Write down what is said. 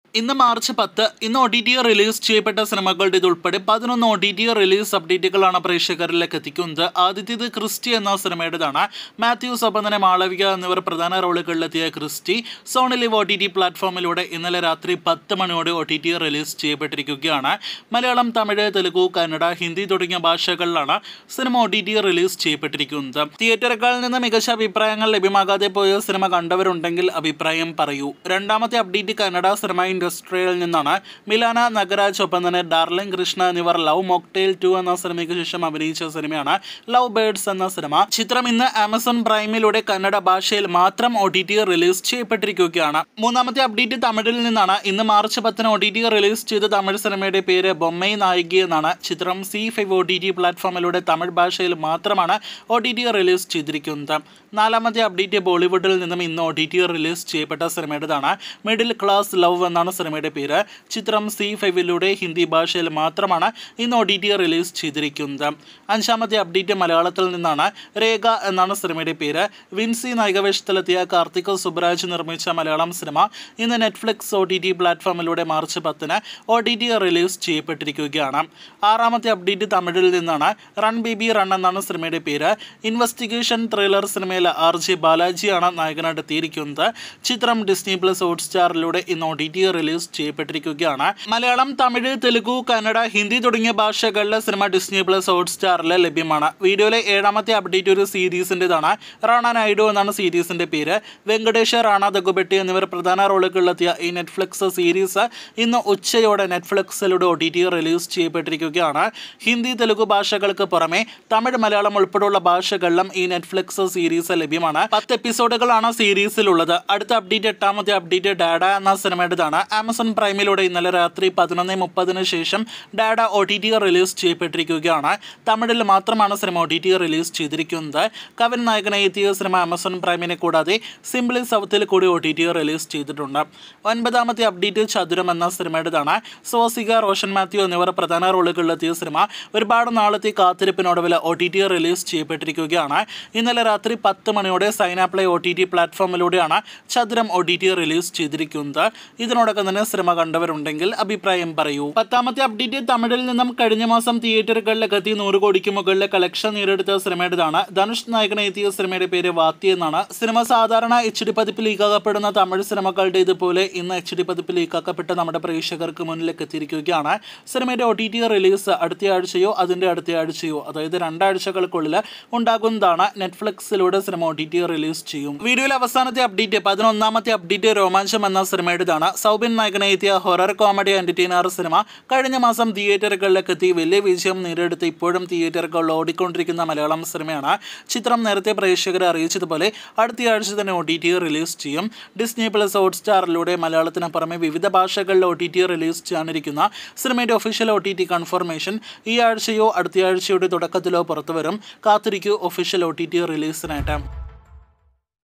ഇന്ന് മാർച്ച് പത്ത് ഇന്ന് ഒ ടി ടി റിലീസ് ചെയ്യപ്പെട്ട സിനിമകളുടെ ഇതുൾപ്പെടെ പതിനൊന്ന് ഒ ടി ടി റിലീസ് അപ്ഡേറ്റുകളാണ് പ്രേക്ഷകരിലേക്ക് എത്തിക്കുന്നത് ആദ്യത്തേത് ക്രിസ്റ്റി എന്ന സിനിമയുടേതാണ് മാത്യൂസ് ഒപ്പം തന്നെ മാളവിക എന്നിവർ പ്രധാന റോളുകളിലെത്തിയ Christy Sony Liv O T T പ്ലാറ്റ്ഫോമിലൂടെ ഇന്നലെ രാത്രി പത്ത് മണിയോടെ ഒ ടി ടി റിലീസ് ചെയ്യപ്പെട്ടിരിക്കുകയാണ് മലയാളം തമിഴ് തെലുഗു കന്നഡ ഹിന്ദി തുടങ്ങിയ ഭാഷകളിലാണ് cinema O T T release ചെയ്യപ്പെട്ടിരിക്കുന്നത് തിയേറ്ററുകളിൽ നിന്ന് മികച്ച അഭിപ്രായങ്ങൾ ലഭ്യമാകാതെ പോയ സിനിമ കണ്ടവരുണ്ടെങ്കിൽ അഭിപ്രായം പറയൂ രണ്ടാമത്തെ അപ്ഡേറ്റ് കന്നഡ സിനിമ ഇൻഡസ്ട്രിയിൽ നിന്നാണ് മിലാന നഗരാജ് ഒപ്പം തന്നെ ഡാർലിംഗ് കൃഷ്ണ എന്നിവർ ലവ് മോക്ടെയിൽ ടു എന്ന സിനിമയ്ക്ക് ശേഷം അഭിനയിച്ച സിനിമയാണ് ലവ് ബേർഡ്സ് എന്ന സിനിമ ചിത്രം ഇന്ന് ആമസോൺ പ്രൈമിലൂടെ കന്നഡ ഭാഷയിൽ മാത്രം ഒ ടി ടി റിലീസ് ചെയ്യപ്പെട്ടിരിക്കുകയാണ് മൂന്നാമത്തെ അപ്ഡേറ്റ് തമിഴിൽ നിന്നാണ് ഇന്ന് മാർച്ച് പത്തിന് ഒ ടി ടി റിലീസ് ചെയ്ത തമിഴ് സിനിമയുടെ പേര് ബൊമ്മൈ നായികി എന്നാണ് ചിത്രം C five O T T പ്ലാറ്റ്ഫോമിലൂടെ തമിഴ് ഭാഷയിൽ മാത്രമാണ് ഒ ടി ടി റിലീസ് ചെയ്തിരിക്കുന്നത് നാലാമത്തെ അപ്ഡേറ്റ് ബോളിവുഡിൽ നിന്നും ഇന്ന് ഒ ടി ടി റിലീസ് ചെയ്യപ്പെട്ട സിനിമയുടേതാണ് മിഡിൽ ക്ലാസ് ലവ് എന്നാണ് സിനിമയുടെ പേര് ചിത്രം സി ഫൈവിലൂടെ ഹിന്ദി ഭാഷയിൽ മാത്രമാണ് ഇന്ന് ഒ ടി ടി റിലീസ് ചെയ്തിരിക്കുന്നത് അഞ്ചാമത്തെ അപ്ഡേറ്റ് മലയാളത്തിൽ നിന്നാണ് രേഖ എന്നാണ് സിനിമയുടെ പേര് വിൻസി നായികവേഷത്തിലെത്തിയ കാർത്തിക് സുബ്രാജ് നിർമ്മിച്ച മലയാളം സിനിമ ഇന്ന് നെറ്റ്ഫ്ലിക്സ് ഒ ടി ടി പ്ലാറ്റ്ഫോമിലൂടെ മാർച്ച് പത്തിന് ഒ ടി ടി റിലീസ് ചെയ്യപ്പെട്ടിരിക്കുകയാണ് ആറാമത്തെ അപ്ഡേറ്റ് തമിഴിൽ നിന്നാണ് റൺ ബേബി റൺ എന്നാണ് സിനിമയുടെ പേര് ഇൻവെസ്റ്റിഗേഷൻ ത്രില്ലർ സിനിമയിൽ ആർ ജെ ബാലാജിയാണ് നായകനായിട്ട് എത്തിയിരിക്കുന്നത് ചിത്രം ഡിസ്നി പ്ലസ് ഹോട്ട്സ്റ്റാറിലൂടെ ഇന്ന് ഒ ടി ടി റിലീസ് ചെയ്യപ്പെട്ടിരിക്കുകയാണ് മലയാളം തമിഴ് തെലുഗു കന്നഡ ഹിന്ദി തുടങ്ങിയ ഭാഷകളിലെ സിനിമ ഡിസ്നി പ്ലസ് ഹോട്ട്സ്റ്റാറിൽ ലഭ്യമാണ് വീഡിയോയിലെ ഏഴാമത്തെ അപ്ഡേറ്റ് ഒരു സീരീസിൻ്റെതാണ് റാണ നായിഡു എന്നാണ് സീരീസിൻ്റെ പേര് വെങ്കടേഷ് റാണ ദഗുബെട്ടി എന്നിവർ പ്രധാന റോളുകളിലെത്തിയ ഈ നെറ്റ്ഫ്ലിക്സ് സീരീസ് ഇന്ന് ഉച്ചയോടെ നെറ്റ്ഫ്ലിക്സിലൂടെ ഒ ടി ടി റിലീസ് ചെയ്യപ്പെട്ടിരിക്കുകയാണ് ഹിന്ദി തെലുഗു ഭാഷകൾക്ക് പുറമെ തമിഴ് മലയാളം ഉൾപ്പെടെയുള്ള ഭാഷകളിലും ഈ നെറ്റ്ഫ്ലിക്സ് സീരീസ് ലഭ്യമാണ് പത്ത് എപ്പിസോഡുകളാണ് സീരീസിലുള്ളത് അടുത്ത അപ്ഡേറ്റ് എട്ടാമത്തെ അപ്ഡേറ്റ് ഡാഡ എന്ന സിനിമയുടേതാണ് ആമസോൺ പ്രൈമിലൂടെ ഇന്നലെ രാത്രി പതിനൊന്ന് മുപ്പതിന് ശേഷം Dada O T T release ചെയ്യപ്പെട്ടിരിക്കുകയാണ് തമിഴിൽ മാത്രമാണ് cinema O T T release ചെയ്തിരിക്കുന്നത് കവൻ നായകനായി എത്തിയ സിനിമ ആമസോൺ പ്രൈമിനെ കൂടാതെ സിംപ്ലി സൗത്തിൽ കൂടി ഒ ടി ടി റിലീസ് ചെയ്തിട്ടുണ്ട് ഒൻപതാമത്തെ അപ്ഡേറ്റ് ചതുരം എന്ന സിനിമയുടേതാണ് സോസിക റോഷൻ മാത്യു എന്നിവർ പ്രധാന റോളുകളിലെത്തിയ സിനിമ ഒരുപാട് നാളത്തെ കാത്തിരിപ്പിനൊടുവിൽ ഒ ടി ടി റിലീസ് ചെയ്യപ്പെട്ടിരിക്കുകയാണ് ഇന്നലെ രാത്രി പത്ത് മണിയോടെ സൈനാപ്ലേ ഒ ടി ടി പ്ലാറ്റ്ഫോമിലൂടെയാണ് Chathuram O T T release ചെയ്തിരിക്കുന്നത് ഇതിനോടൊപ്പം തന്നെ സിനിമ കണ്ടവരുണ്ടെങ്കിൽ അഭിപ്രായം പറയൂ പത്താമത്തെ അപ്ഡേറ്റ് തമിഴിൽ നിന്നും കഴിഞ്ഞ മാസം തിയേറ്ററുകളിലേക്ക് എത്തി നൂറ് കോടിക്ക് മുകളിലെ കളക്ഷൻ നേടിയെടുത്ത സിനിമയുടേതാണ് ധനുഷ് നായകനെ എത്തിയ സിനിമയുടെ പേര് വാത്തി എന്നാണ് സിനിമ സാധാരണ എച്ച് ഡി പതിപ്പിൽ ലീക്കാക്കപ്പെടുന്ന തമിഴ് സിനിമകളുടെ ഇതുപോലെ ഇന്ന് എച്ച് ഡി പതിപ്പിൽ ലീക്കാക്കപ്പെട്ട നമ്മുടെ പ്രേക്ഷകർക്ക് മുന്നിലേക്ക് എത്തിയിരിക്കുകയാണ് സിനിമയുടെ ഒ ടി ടി റിലീസ് അടുത്ത ആഴ്ചയോ അതിൻ്റെ അടുത്ത ആഴ്ചയോ അതായത് രണ്ടാഴ്ചകൾക്കുള്ളിൽ ഉണ്ടാകുന്നതാണ് നെറ്റ്ഫ്ലിക്സിലൂടെ cinema O T T release ചെയ്യും വീഡിയോയിലെ അവസാനത്തെ അപ്ഡേറ്റ് പതിനൊന്നാമത്തെ അപ്ഡേറ്റ് രോമാഞ്ചം എന്ന സിനിമയുടേതാണ് സൗബിൻ നായകനെ എത്തിയ ഹൊറർ കോമഡി എന്റർടൈനർ സിനിമ കഴിഞ്ഞ മാസം തിയേറ്ററുകളിലേക്ക് എത്തി വലിയ വിജയം നേടിയെടുത്ത് ഇപ്പോഴും തിയേറ്ററുകളിൽ ഓടിക്കൊണ്ടിരിക്കുന്ന മലയാളം സിനിമയാണ് ചിത്രം നേരത്തെ പ്രേക്ഷകരെ അറിയിച്ചതുപോലെ അടുത്തയാഴ്ച തന്നെ ഒ ടി ടി റിലീസ് ചെയ്യും ഡിസ്നി പ്ലസ് ഹോട്ട്സ്റ്റാറിലൂടെ മലയാളത്തിന് പുറമെ വിവിധ ഭാഷകളിൽ ഒ ടി ടി റിലീസ് ചെയ്യാനിരിക്കുന്ന സിനിമയുടെ official O T T confirmation ഈ ആഴ്ചയോ അടുത്തയാഴ്ചയുടെ തുടക്കത്തിലോ പുറത്തുവരും കാത്തിരിക്കൂ ഒഫീഷ്യൽ ഒ ടി ടി റിലീസിനായിട്ട്